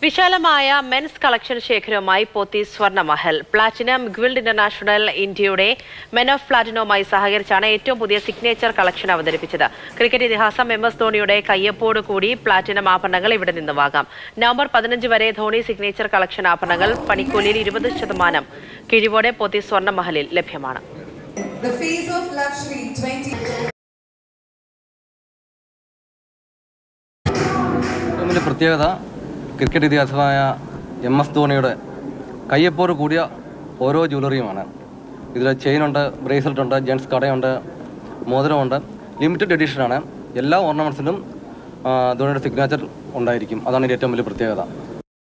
വിശാലമായ men's collection ശേഖരവുമായി Pothy Swarnamahal platinum guild international ഇന്ത്യയുടെ മെൻ ഓഫ് പ്ലാറ്റിനവുമായി സഹകരിച്ചാണ് ഏറ്റവും പുതിയ സിഗ്നേച്ചർ കളക്ഷൻ അവതരിപ്പിച്ചത് ക്രിക്കറ്റ് ഇതിഹാസം എം എസ് ധോണിയുടെ കയ്യൊപ്പോട് കൂടി പ്ലാറ്റിനം ആഭരണങ്ങൾ ഇവിടെ നിന്ന് വാങ്ങാം നവംബർ പതിനഞ്ച് വരെ ധോണി സിഗ്നേച്ചർ കളക്ഷൻ ആഭരണങ്ങൾ പണിക്കൂലിയിൽ ഇരുപത് ശതമാനം കിഴിവോടെ പോത്തി സ്വർണ്ണമഹലിൽ ലഭ്യമാണ് The face of luxury 20. ഏറ്റവും വലിയ പ്രത്യേകത ക്രിക്കറ്റ് ഇതിഹാസമായ എം എസ് ധോണിയുടെ കയ്യപ്പോട് കൂടിയ ഓരോ ജ്വല്ലറിയുമാണ് ഇതിൽ ചെയിനുണ്ട് ബ്രേസ്ലെറ്റ് ഉണ്ട് ജെൻസ് കടയുണ്ട് മോതിരമുണ്ട് ലിമിറ്റഡ് എഡിഷനാണ് എല്ലാ ഓർണമെൻറ്റ്സിലും ധോണിയുടെ സിഗ്നേച്ചർ ഉണ്ടായിരിക്കും അതാണ് ഇതിൻ്റെ ഏറ്റവും വലിയ പ്രത്യേകത